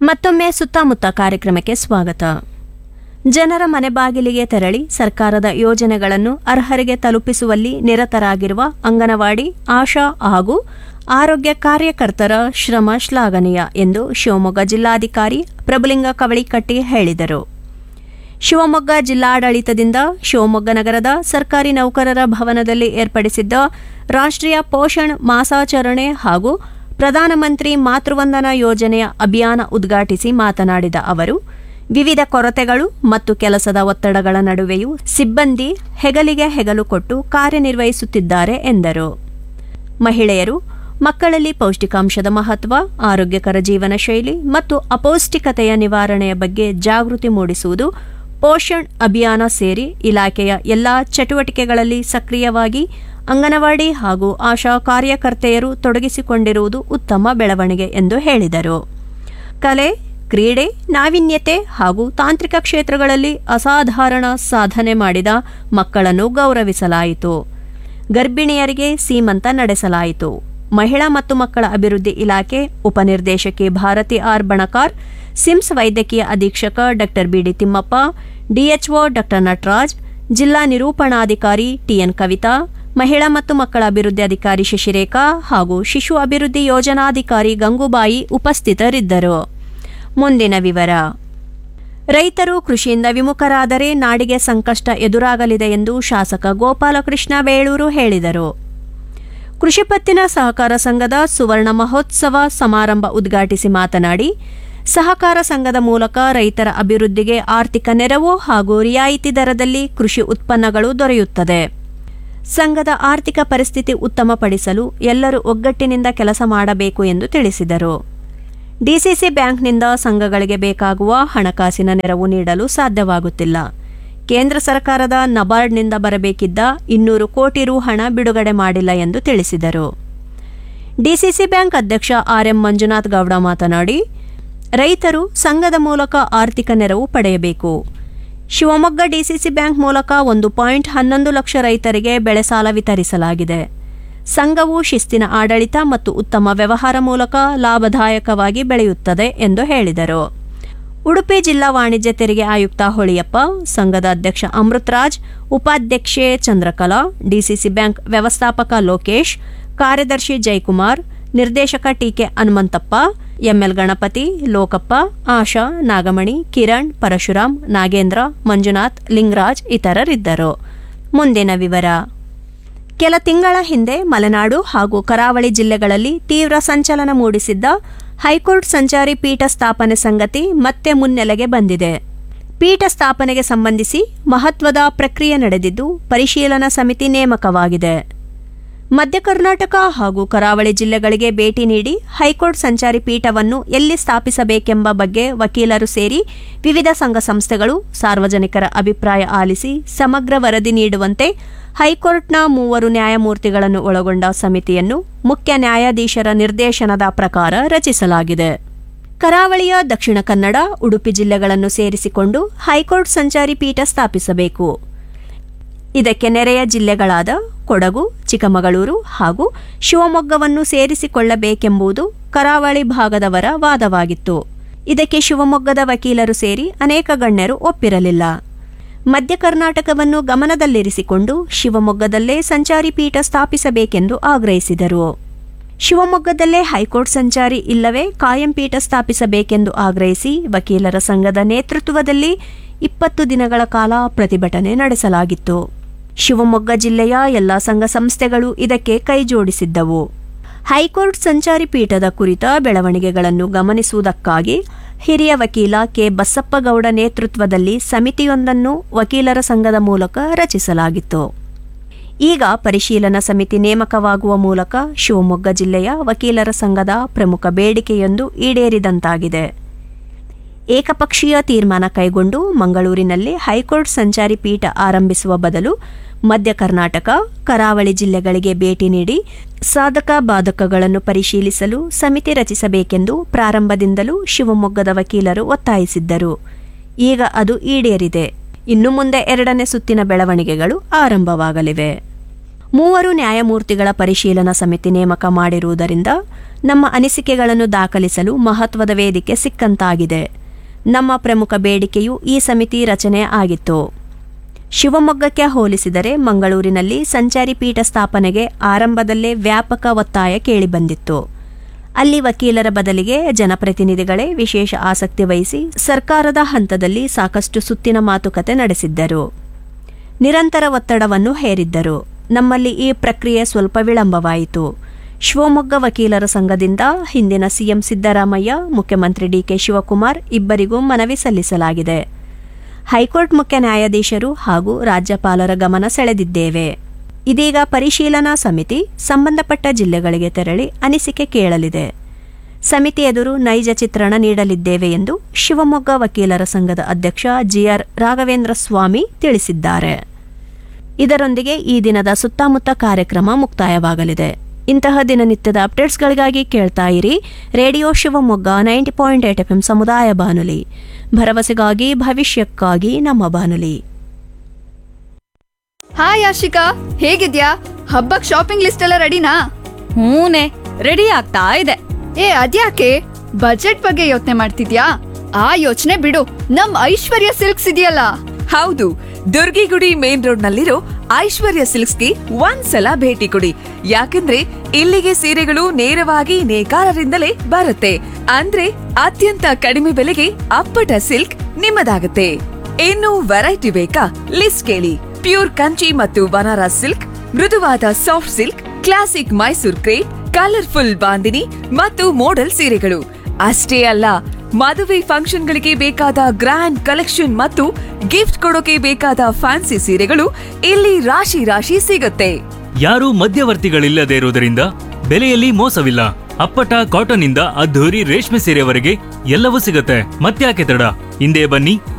ಮತ್ತೊಮ್ಮೆ ಸುತ್ತಮುತ್ತ ಕಾರ್ಯಕ್ರಮಕ್ಕೆ ಸ್ವಾಗತ ಜನರ ಮನೆ ಬಾಗಿಲಿಗೆ ತೆರಳಿ ಸರ್ಕಾರದ ಯೋಜನೆಗಳನ್ನು ಅರ್ಹರಿಗೆ ತಲುಪಿಸುವಲ್ಲಿ ನಿರತರಾಗಿರುವ ಅಂಗನವಾಡಿ ಆಶಾ ಹಾಗೂ ಆರೋಗ್ಯ ಕಾರ್ಯಕರ್ತರ ಶ್ರಮ ಶ್ಲಾಘನೀಯ ಎಂದು ಶಿವಮೊಗ್ಗ ಜಿಲ್ಲಾಧಿಕಾರಿ ಪ್ರಭುಲಿಂಗ ಕವಳಿಕಟ್ಟಿ ಹೇಳಿದರು ಶಿವಮೊಗ್ಗ ಜಿಲ್ಲಾಡಳಿತದಿಂದ ಶಿವಮೊಗ್ಗ ನಗರದ ಸರ್ಕಾರಿ ನೌಕರರ ಭವನದಲ್ಲಿ ಏರ್ಪಡಿಸಿದ್ದ ರಾಷ್ಟ್ರೀಯ ಪೋಷಣ್ ಮಾಸಾಚರಣೆ ಹಾಗೂ ಪ್ರಧಾನಮಂತ್ರಿ ಮಾತೃವಂದನಾ ಯೋಜನೆಯ ಅಭಿಯಾನ ಉದ್ಘಾಟಿಸಿ ಮಾತನಾಡಿದ ಅವರು ವಿವಿಧ ಕೊರತೆಗಳು ಮತ್ತು ಕೆಲಸದ ಒತ್ತಡಗಳ ನಡುವೆಯೂ ಸಿಬ್ಬಂದಿ ಹೆಗಲಿಗೆ ಹೆಗಲು ಕೊಟ್ಟು ಕಾರ್ಯನಿರ್ವಹಿಸುತ್ತಿದ್ದಾರೆ ಎಂದರು ಮಹಿಳೆಯರು ಮಕ್ಕಳಲ್ಲಿ ಪೌಷ್ಟಿಕಾಂಶದ ಮಹತ್ವ ಆರೋಗ್ಯಕರ ಜೀವನ ಶೈಲಿ ಮತ್ತು ಅಪೌಷ್ಟಿಕತೆಯ ನಿವಾರಣೆಯ ಬಗ್ಗೆ ಜಾಗೃತಿ ಮೂಡಿಸುವುದು ಪೋಷಣ್ ಅಭಿಯಾನ ಸೇರಿ ಇಲಾಖೆಯ ಎಲ್ಲಾ ಚಟುವಟಿಕೆಗಳಲ್ಲಿ ಸಕ್ರಿಯವಾಗಿ ಅಂಗನವಾಡಿ ಹಾಗೂ ಆಶಾ ಕಾರ್ಯಕರ್ತೆಯರು ತೊಡಗಿಸಿಕೊಂಡಿರುವುದು ಉತ್ತಮ ಬೆಳವಣಿಗೆ ಎಂದು ಹೇಳಿದರು ಕಲೆ ಕ್ರೀಡೆ ನಾವೀನ್ಯತೆ ಹಾಗೂ ತಾಂತ್ರಿಕ ಕ್ಷೇತ್ರಗಳಲ್ಲಿ ಅಸಾಧಾರಣ ಸಾಧನೆ ಮಾಡಿದ ಮಕ್ಕಳನ್ನು ಗೌರವಿಸಲಾಯಿತು ಗರ್ಭಿಣಿಯರಿಗೆ ಸೀಮಂತ ನಡೆಸಲಾಯಿತು ಮಹಿಳಾ ಮತ್ತು ಮಕ್ಕಳ ಅಭಿವೃದ್ಧಿ ಇಲಾಖೆ ಉಪನಿರ್ದೇಶಕಿ ಭಾರತಿ ಆರ್ ಬಣಕಾರ್ ಸಿಮ್ಸ್ ವೈದ್ಯಕೀಯ ಅಧೀಕ್ಷಕ ಡಾಕ್ಟರ್ ಬಿಡಿ ತಿಮ್ಮಪ್ಪ ಡಿಎಚ್ಒ ಡಾಕ್ಟರ್ ನಟರಾಜ್ ಜಿಲ್ಲಾ ನಿರೂಪಣಾಧಿಕಾರಿ ಟಿಎನ್ ಕವಿತಾ ಮಹಿಳಾ ಮತ್ತು ಮಕ್ಕಳ ಅಭಿವೃದ್ಧಿ ಅಧಿಕಾರಿ ಶಶಿರೇಖಾ ಹಾಗೂ ಶಿಶು ಅಭಿವೃದ್ಧಿ ಯೋಜನಾಧಿಕಾರಿ ಗಂಗೂಬಾಯಿ ಉಪಸ್ಥಿತರಿದ್ದರು ಮುಂದಿನ ವಿವರ ರೈತರು ಕೃಷಿಯಿಂದ ವಿಮುಖರಾದರೆ ನಾಡಿಗೆ ಸಂಕಷ್ಟ ಎದುರಾಗಲಿದೆ ಎಂದು ಶಾಸಕ ಗೋಪಾಲಕೃಷ್ಣ ಬೇಳೂರು ಹೇಳಿದರು ಕೃಷಿ ಪತ್ತಿನ ಸಹಕಾರ ಸಂಘದ ಸುವರ್ಣ ಮಹೋತ್ಸವ ಸಮಾರಂಭ ಉದ್ಘಾಟಿಸಿ ಮಾತನಾಡಿ ಸಹಕಾರ ಸಂಘದ ಮೂಲಕ ರೈತರ ಅಭಿವೃದ್ಧಿಗೆ ಆರ್ಥಿಕ ನೆರವು ಹಾಗೂ ರಿಯಾಯಿತಿ ದರದಲ್ಲಿ ಕೃಷಿ ಉತ್ಪನ್ನಗಳು ದೊರೆಯುತ್ತದೆ ಸಂಘದ ಆರ್ಥಿಕ ಪರಿಸ್ಥಿತಿ ಉತ್ತಮಪಡಿಸಲು ಎಲ್ಲರೂ ಒಗ್ಗಟ್ಟಿನಿಂದ ಕೆಲಸ ಮಾಡಬೇಕು ಎಂದು ತಿಳಿಸಿದರು ಡಿಸಿಸಿ ಬ್ಯಾಂಕ್ನಿಂದ ಸಂಘಗಳಿಗೆ ಬೇಕಾಗುವ ಹಣಕಾಸಿನ ನೆರವು ನೀಡಲು ಸಾಧ್ಯವಾಗುತ್ತಿಲ್ಲ ಕೇಂದ್ರ ಸರ್ಕಾರದ ನಬಾರ್ಡ್ನಿಂದ ಬರಬೇಕಿದ್ದ ಇನ್ನೂರು ಕೋಟಿ ರು ಹಣ ಬಿಡುಗಡೆ ಮಾಡಿಲ್ಲ ಎಂದು ತಿಳಿಸಿದರು ಡಿಸಿಸಿ ಬ್ಯಾಂಕ್ ಅಧ್ಯಕ್ಷ ಆರ್ಎಂ ಮಂಜುನಾಥ್ ಗೌಡ ಮಾತನಾಡಿ ರೈತರು ಸಂಘದ ಮೂಲಕ ಆರ್ಥಿಕ ನೆರವು ಪಡೆಯಬೇಕು ಶಿವಮೊಗ್ಗ ಡಿಸಿಸಿ ಬ್ಯಾಂಕ್ ಮೂಲಕ ಒಂದು ಪಾಯಿಂಟ್ ಹನ್ನೊಂದು ಲಕ್ಷ ರೈತರಿಗೆ ಬೆಳೆ ಸಾಲ ವಿತರಿಸಲಾಗಿದೆ ಸಂಘವು ಶಿಸ್ತಿನ ಆಡಳಿತ ಮತ್ತು ಉತ್ತಮ ವ್ಯವಹಾರ ಮೂಲಕ ಲಾಭದಾಯಕವಾಗಿ ಬೆಳೆಯುತ್ತದೆ ಎಂದು ಹೇಳಿದರು ಉಡುಪಿ ಜಿಲ್ಲಾ ವಾಣಿಜ್ಯ ತೆರಿಗೆ ಆಯುಕ್ತ ಹೊಳಿಯಪ್ಪ ಸಂಘದ ಅಧ್ಯಕ್ಷ ಅಮೃತರಾಜ್ ಉಪಾಧ್ಯಕ್ಷೆ ಚಂದ್ರಕಲಾ ಡಿಸಿಸಿ ಬ್ಯಾಂಕ್ ವ್ಯವಸ್ಥಾಪಕ ಲೋಕೇಶ್ ಕಾರ್ಯದರ್ಶಿ ಜಯಕುಮಾರ್ ನಿರ್ದೇಶಕ ಟಿಕೆ ಹನುಮಂತಪ್ಪ ಎಂಎಲ್ ಗಣಪತಿ ಲೋಕಪ್ಪ ಆಶಾ ನಾಗಮಣಿ ಕಿರಣ್ ಪರಶುರಾಮ್ ನಾಗೇಂದ್ರ ಮಂಜುನಾಥ್ ಲಿಂಗರಾಜ್ ಇತರರಿದ್ದರು ಮುಂದಿನ ವಿವರ ಕೆಲ ತಿಂಗಳ ಹಿಂದೆ ಮಲೆನಾಡು ಹಾಗೂ ಕರಾವಳಿ ಜಿಲ್ಲೆಗಳಲ್ಲಿ ತೀವ್ರ ಸಂಚಲನ ಮೂಡಿಸಿದ್ದ ಹೈಕೋರ್ಟ್ ಸಂಚಾರಿ ಪೀಠ ಸ್ಥಾಪನೆ ಸಂಗತಿ ಮತ್ತೆ ಮುನ್ನೆಲೆಗೆ ಬಂದಿದೆ ಪೀಠ ಸ್ಥಾಪನೆಗೆ ಸಂಬಂಧಿಸಿ ಮಹತ್ವದ ಪ್ರಕ್ರಿಯೆ ನಡೆದಿದ್ದು ಪರಿಶೀಲನಾ ಸಮಿತಿ ನೇಮಕವಾಗಿದೆ ಮಧ್ಯ ಕರ್ನಾಟಕ ಹಾಗೂ ಕರಾವಳಿ ಜಿಲ್ಲೆಗಳಿಗೆ ಭೇಟಿ ನೀಡಿ ಹೈಕೋರ್ಟ್ ಸಂಚಾರಿ ಪೀಠವನ್ನು ಎಲ್ಲಿ ಸ್ಥಾಪಿಸಬೇಕೆಂಬ ಬಗ್ಗೆ ವಕೀಲರು ಸೇರಿ ವಿವಿಧ ಸಂಘ ಸಂಸ್ಥೆಗಳು ಸಾರ್ವಜನಿಕರ ಅಭಿಪ್ರಾಯ ಆಲಿಸಿ ಸಮಗ್ರ ವರದಿ ನೀಡುವಂತೆ ಹೈಕೋರ್ಟ್ನ ಮೂವರು ನ್ಯಾಯಮೂರ್ತಿಗಳನ್ನು ಒಳಗೊಂಡ ಸಮಿತಿಯನ್ನು ಮುಖ್ಯ ನ್ಯಾಯಾಧೀಶರ ನಿರ್ದೇಶನದ ಪ್ರಕಾರ ರಚಿಸಲಾಗಿದೆ ಕರಾವಳಿಯ ದಕ್ಷಿಣ ಕನ್ನಡ ಉಡುಪಿ ಜಿಲ್ಲೆಗಳನ್ನು ಸೇರಿಸಿಕೊಂಡು ಹೈಕೋರ್ಟ್ ಸಂಚಾರಿ ಪೀಠ ಸ್ಥಾಪಿಸಬೇಕು ಇದಕ್ಕೆ ನೆರೆಯ ಜಿಲ್ಲೆಗಳಾದ ಕೊಡಗು ಚಿಕ್ಕಮಗಳೂರು ಹಾಗೂ ಶಿವಮೊಗ್ಗವನ್ನು ಸೇರಿಸಿಕೊಳ್ಳಬೇಕೆಂಬುದು ಕರಾವಳಿ ಭಾಗದವರ ವಾದವಾಗಿತ್ತು ಇದಕ್ಕೆ ಶಿವಮೊಗ್ಗದ ವಕೀಲರು ಸೇರಿ ಅನೇಕ ಗಣ್ಯರು ಒಪ್ಪಿರಲಿಲ್ಲ ಮಧ್ಯ ಕರ್ನಾಟಕವನ್ನು ಗಮನದಲ್ಲಿರಿಸಿಕೊಂಡು ಶಿವಮೊಗ್ಗದಲ್ಲೇ ಸಂಚಾರಿ ಪೀಠ ಸ್ಥಾಪಿಸಬೇಕೆಂದು ಆಗ್ರಹಿಸಿದರು ಶಿವಮೊಗ್ಗದಲ್ಲೇ ಹೈಕೋರ್ಟ್ ಸಂಚಾರಿ ಇಲ್ಲವೇ ಕಾಯಂ ಪೀಠ ಸ್ಥಾಪಿಸಬೇಕೆಂದು ಆಗ್ರಹಿಸಿ ವಕೀಲರ ಸಂಘದ ನೇತೃತ್ವದಲ್ಲಿ ಇಪ್ಪತ್ತು ದಿನಗಳ ಕಾಲ ಪ್ರತಿಭಟನೆ ನಡೆಸಲಾಗಿತ್ತು ಶಿವಮೊಗ್ಗ ಜಿಲ್ಲೆಯ ಎಲ್ಲ ಸಂಘ ಸಂಸ್ಥೆಗಳು ಇದಕ್ಕೆ ಕೈಜೋಡಿಸಿದ್ದವು ಹೈಕೋರ್ಟ್ ಸಂಚಾರಿ ಪೀಠದ ಕುರಿತ ಬೆಳವಣಿಗೆಗಳನ್ನು ಗಮನಿಸುವುದಕ್ಕಾಗಿ ಹಿರಿಯ ವಕೀಲ ಕೆ ಬಸಪ್ಪಗೌಡ ನೇತೃತ್ವದಲ್ಲಿ ಸಮಿತಿಯೊಂದನ್ನು ವಕೀಲರ ಸಂಘದ ಮೂಲಕ ರಚಿಸಲಾಗಿತ್ತು ಈಗ ಪರಿಶೀಲನಾ ಸಮಿತಿ ನೇಮಕವಾಗುವ ಮೂಲಕ ಶಿವಮೊಗ್ಗ ಜಿಲ್ಲೆಯ ವಕೀಲರ ಸಂಘದ ಪ್ರಮುಖ ಬೇಡಿಕೆಯೊಂದು ಈಡೇರಿದಂತಾಗಿದೆ ಏಕಪಕ್ಷೀಯ ತೀರ್ಮಾನ ಕೈಗೊಂಡು ಮಂಗಳೂರಿನಲ್ಲಿ ಹೈಕೋರ್ಟ್ ಸಂಚಾರಿ ಪೀಠ ಆರಂಭಿಸುವ ಬದಲು ಮಧ್ಯ ಕರ್ನಾಟಕ ಕರಾವಳಿ ಜಿಲ್ಲೆಗಳಿಗೆ ಭೇಟಿ ನೀಡಿ ಸಾಧಕ ಬಾಧಕಗಳನ್ನು ಪರಿಶೀಲಿಸಲು ಸಮಿತಿ ರಚಿಸಬೇಕೆಂದು ಪ್ರಾರಂಭದಿಂದಲೂ ಶಿವಮೊಗ್ಗದ ವಕೀಲರು ಒತ್ತಾಯಿಸಿದ್ದರು ಈಗ ಅದು ಈಡೇರಿದೆ ಇನ್ನು ಮುಂದೆ ಎರಡನೇ ಸುತ್ತಿನ ಬೆಳವಣಿಗೆಗಳು ಆರಂಭವಾಗಲಿವೆ ಮೂವರು ನ್ಯಾಯಮೂರ್ತಿಗಳ ಪರಿಶೀಲನಾ ಸಮಿತಿ ನೇಮಕ ಮಾಡಿರುವುದರಿಂದ ನಮ್ಮ ಅನಿಸಿಕೆಗಳನ್ನು ದಾಖಲಿಸಲು ಮಹತ್ವದ ವೇದಿಕೆ ಸಿಕ್ಕಂತಾಗಿದೆ ನಮ್ಮ ಪ್ರಮುಖ ಬೇಡಿಕೆಯು ಈ ಸಮಿತಿ ರಚನೆ ಆಗಿತ್ತು ಶಿವಮೊಗ್ಗಕ್ಕೆ ಹೋಲಿಸಿದರೆ ಮಂಗಳೂರಿನಲ್ಲಿ ಸಂಚಾರಿ ಪೀಠ ಸ್ಥಾಪನೆಗೆ ಆರಂಭದಲ್ಲೇ ವ್ಯಾಪಕ ಒತ್ತಾಯ ಕೇಳಿಬಂದಿತ್ತು ಅಲ್ಲಿ ವಕೀಲರ ಬದಲಿಗೆ ಜನಪ್ರತಿನಿಧಿಗಳೇ ವಿಶೇಷ ಆಸಕ್ತಿ ವಹಿಸಿ ಸರ್ಕಾರದ ಹಂತದಲ್ಲಿ ಸಾಕಷ್ಟು ಸುತ್ತಿನ ಮಾತುಕತೆ ನಡೆಸಿದ್ದರು ನಿರಂತರ ಒತ್ತಡವನ್ನು ಹೇರಿದ್ದರು ನಮ್ಮಲ್ಲಿ ಈ ಪ್ರಕ್ರಿಯೆ ಸ್ವಲ್ಪ ವಿಳಂಬವಾಯಿತು ಶಿವಮೊಗ್ಗ ವಕೀಲರ ಸಂಘದಿಂದ ಹಿಂದಿನ ಸಿಎಂ ಸಿದ್ದರಾಮಯ್ಯ ಮುಖ್ಯಮಂತ್ರಿ ಡಿಕೆ ಶಿವಕುಮಾರ್ ಇಬ್ಬರಿಗೂ ಮನವಿ ಸಲ್ಲಿಸಲಾಗಿದೆ ಹೈಕೋರ್ಟ್ ಮುಖ್ಯ ನ್ಯಾಯಾಧೀಶರು ಹಾಗೂ ರಾಜ್ಯಪಾಲರ ಗಮನ ಸೆಳೆದಿದ್ದೇವೆ ಇದೀಗ ಪರಿಶೀಲನಾ ಸಮಿತಿ ಸಂಬಂಧಪಟ್ಟ ಜಿಲ್ಲೆಗಳಿಗೆ ತೆರಳಿ ಅನಿಸಿಕೆ ಕೇಳಲಿದೆ ಸಮಿತಿ ಎದುರು ನೈಜ ಚಿತ್ರಣ ನೀಡಲಿದ್ದೇವೆ ಎಂದು ಶಿವಮೊಗ್ಗ ವಕೀಲರ ಸಂಘದ ಅಧ್ಯಕ್ಷ ಜಿಆರ್ ರಾಘವೇಂದ್ರ ಸ್ವಾಮಿ ತಿಳಿಸಿದ್ದಾರೆ ಇದರೊಂದಿಗೆ ಈ ದಿನದ ಸುತ್ತಮುತ್ತ ಕಾರ್ಯಕ್ರಮ ಮುಕ್ತಾಯವಾಗಲಿದೆ ಇಂತಹ ದಿನನಿತ್ಯದ ಅಪ್ಡೇಟ್ಸ್ಗಳಿಗಾಗಿ ಕೇಳ್ತಾ ಇರಿ radio Shivamogga ninety point eight F ಸಮುದಾಯ ಬಾನುಲಿ ಭರವಸೆಗಾಗಿ ಭವಿಷ್ಯಕ್ಕಾಗಿ ನಮ್ಮ ಬಾನುಲಿ ಹಾಯ್ ಆಶಿಕಾ ಹೇಗಿದ್ಯಾ ಹಬ್ಬಕ್ ಶಾಪಿಂಗ್ ಲಿಸ್ಟ್ ಎಲ್ಲ ರೆಡಿನಾ ಹೂನೆ ರೆಡಿ ಆಗ್ತಾ ಇದೆ ಏ ಅದ್ಯಾಕೆ ಬಜೆಟ್ ಬಗ್ಗೆ ಯೋಚನೆ ಮಾಡ್ತಿದ್ಯಾ ಆ ಯೋಚನೆ ಬಿಡು ನಮ್ ಐಶ್ವರ್ಯ ಸಿಲ್ಕ್ಸ್ ಇದೆಯಲ್ಲ ಹೌದು ದುರ್ಗಿಗುಡಿ ಮೇನ್ ರೋಡ್ ನಲ್ಲಿರೋ ಐಶ್ವರ್ಯ ಸಿಲ್ಕ್ಸ್ಗೆ ಒಂದ್ಸಲ ಭೇಟಿ ಕೊಡಿ ಯಾಕಂದ್ರೆ ಇಲ್ಲಿಗೆ ಸೀರೆಗಳು ನೇರವಾಗಿ ನೇಕಾರರಿಂದಲೇ ಬರುತ್ತೆ ಅಂದ್ರೆ ಅತ್ಯಂತ ಕಡಿಮೆ ಬೆಲೆಗೆ ಅಪ್ಪಟ ಸಿಲ್ಕ್ ನಿಮ್ಮದಾಗುತ್ತೆ ಇನ್ನು ವೆರೈಟಿ ಬೇಕಾ ಲಿಸ್ಟ್ ಕೇಳಿ ಪ್ಯೂರ್ ಕಂಚಿ ಮತ್ತು ಬನಾರಸ್ ಸಿಲ್ಕ್ ಮೃದುವಾದ soft silk classic Mysore crepe colourful bandhani ಮತ್ತು ಮೋಡಲ್ ಸೀರೆಗಳು ಅಷ್ಟೇ ಅಲ್ಲ ಮದುವೆ ಫಂಕ್ಷನ್ಗಳಿಗೆ ಬೇಕಾದ ಗ್ರ್ಯಾಂಡ್ ಕಲೆಕ್ಷನ್ ಮತ್ತು ಗಿಫ್ಟ್ ಕೊಡೋಕೆ ಬೇಕಾದ ಫ್ಯಾನ್ಸಿ ಸೀರೆಗಳು ಇಲ್ಲಿ ರಾಶಿ ರಾಶಿ ಸಿಗುತ್ತೆ ಯಾರೂ ಮಧ್ಯವರ್ತಿಗಳಿಲ್ಲದೆ ಇರುವುದರಿಂದ ಬೆಲೆಯಲ್ಲಿ ಮೋಸವಿಲ್ಲ ಅಪ್ಪಟ ಕಾಟನ್ ಇಂದ ಅದ್ಧೂರಿ ರೇಷ್ಮೆ ಸೀರೆವರೆಗೆ ಎಲ್ಲವೂ ಸಿಗುತ್ತೆ ಮತ್ತ್ಯಾಕೆ ತಡ ಹಿಂದೆ ಬನ್ನಿ